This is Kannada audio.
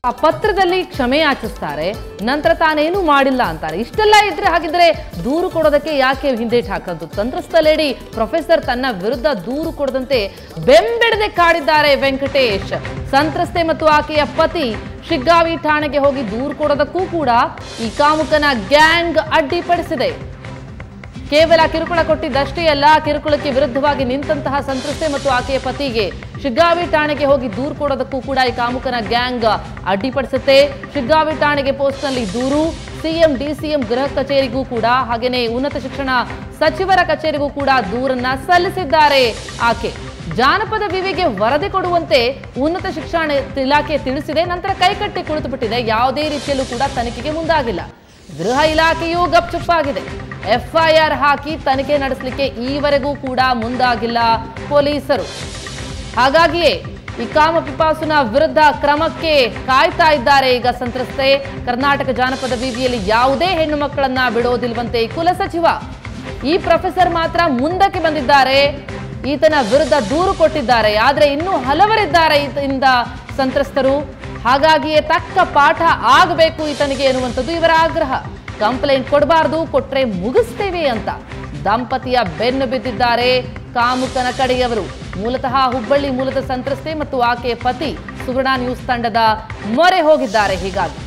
ಆ ಪತ್ರದಲ್ಲಿ ಕ್ಷಮೆ ಯಾಚಿಸ್ತಾರೆ ನಂತರ ತಾನೇನು ಮಾಡಿಲ್ಲ ಅಂತಾರೆ ಇಷ್ಟೆಲ್ಲ ಇದ್ರೆ ಹಾಗಿದ್ರೆ ದೂರು ಕೊಡೋದಕ್ಕೆ ಯಾಕೆ ಹಿಂದೇಟ್ ಹಾಕೋದು ಸಂತ್ರಸ್ತ ಲೇಡಿ ಪ್ರೊಫೆಸರ್ ತನ್ನ ವಿರುದ್ಧ ದೂರು ಕೊಡದಂತೆ ಬೆಂಬೆಡದೆ ಕಾಡಿದ್ದಾರೆ ವೆಂಕಟೇಶ್ ಸಂತ್ರಸ್ತೆ ಮತ್ತು ಆಕೆಯ ಪತಿ ಶಿಗ್ಗಾವಿ ಠಾಣೆಗೆ ಹೋಗಿ ದೂರು ಕೊಡೋದಕ್ಕೂ ಕೂಡ ಈ ಕಾಮುಕನ ಗ್ಯಾಂಗ್ ಅಡ್ಡಿಪಡಿಸಿದೆ ಕೇವಲ ಕಿರುಕುಳ ಕೊಟ್ಟಿದ್ದಷ್ಟೇ ಅಲ್ಲ ಕಿರುಕುಳಕ್ಕೆ ವಿರುದ್ಧವಾಗಿ ನಿಂತಹ ಸಂತ್ರಸ್ತೆ ಮತ್ತು ಆಕೆಯ ಪತಿಗೆ ಶಿಗ್ಗಾವಿ ಠಾಣೆಗೆ ಹೋಗಿ ದೂರು ಕೊಡೋದಕ್ಕೂ ಕೂಡ ಈ ಕಾಮುಕನ ಗ್ಯಾಂಗ್ ಅಡ್ಡಿಪಡಿಸುತ್ತೆ ಶಿಗ್ಗಾವಿ ಠಾಣೆಗೆ ಪೋಸ್ಟ್ನಲ್ಲಿ ದೂರು ಸಿಎಂ ಡಿಸಿಎಂ ಗೃಹ ಕಚೇರಿಗೂ ಕೂಡ ಹಾಗೆಯೇ ಉನ್ನತ ಶಿಕ್ಷಣ ಸಚಿವರ ಕಚೇರಿಗೂ ಕೂಡ ದೂರನ್ನ ಸಲ್ಲಿಸಿದ್ದಾರೆ ಆಕೆ ಜಾನಪದ ವಿವಿಗೆ ವರದಿ ಕೊಡುವಂತೆ ಉನ್ನತ ಶಿಕ್ಷಣ ಇಲಾಖೆ ತಿಳಿಸಿದೆ ನಂತರ ಕೈಕಟ್ಟಿ ಕುಳಿತುಬಿಟ್ಟಿದೆ ಯಾವುದೇ ರೀತಿಯಲ್ಲೂ ಕೂಡ ತನಿಖೆಗೆ ಮುಂದಾಗಿಲ್ಲ ಗೃಹ ಇಲಾಖೆಯೂ ಗಪ್ಚುಪ್ಪಾಗಿದೆ ಎಫ್ಐಆರ್ ಹಾಕಿ ತನಿಖೆ ನಡೆಸಲಿಕ್ಕೆ ಈವರೆಗೂ ಕೂಡ ಮುಂದಾಗಿಲ್ಲ ಪೊಲೀಸರು ಹಾಗಾಗಿಯೇ ಈ ಕಾಮ ಪಿಪಾಸುನ ವಿರುದ್ಧ ಕ್ರಮಕ್ಕೆ ಕಾಯ್ತಾ ಇದ್ದಾರೆ ಈಗ ಸಂತ್ರಸ್ತೆ ಕರ್ನಾಟಕ ಜಾನಪದ ಬೀದಿಯಲ್ಲಿ ಯಾವುದೇ ಹೆಣ್ಣು ಮಕ್ಕಳನ್ನ ಬಿಡೋದಿಲ್ವಂತೆ ಈ ಕುಲಸಚಿವ ಈ ಪ್ರೊಫೆಸರ್ ಮಾತ್ರ ಮುಂದಕ್ಕೆ ಬಂದಿದ್ದಾರೆ ಈತನ ವಿರುದ್ಧ ದೂರು ಕೊಟ್ಟಿದ್ದಾರೆ ಆದ್ರೆ ಇನ್ನೂ ಹಲವರಿದ್ದಾರೆ ಈತನಿಂದ ಸಂತ್ರಸ್ತರು ಹಾಗಾಗಿಯೇ ತಕ್ಕ ಪಾಠ ಆಗಬೇಕು ಈತನಿಗೆ ಎನ್ನುವಂಥದ್ದು ಇವರ ಆಗ್ರಹ ಕಂಪ್ಲೇಂಟ್ ಕೊಡಬಾರ್ದು ಕೊಟ್ರೆ ಮುಗಿಸ್ತೇವೆ ಅಂತ ದಂಪತಿಯ ಬೆನ್ನು ಬಿದ್ದಿದ್ದಾರೆ ಕಾಮುಕನ ಕಡೆಯವರು ಮೂಲತಃ ಹುಬ್ಬಳ್ಳಿ ಮೂಲದ ಸಂತ್ರಸ್ತೆ ಮತ್ತು ಆಕೆಯ ಪತಿ ಸುವರ್ಣ ನ್ಯೂಸ್ ತಂಡದ ಮೊರೆ ಹೋಗಿದ್ದಾರೆ ಹೀಗಾಗಿ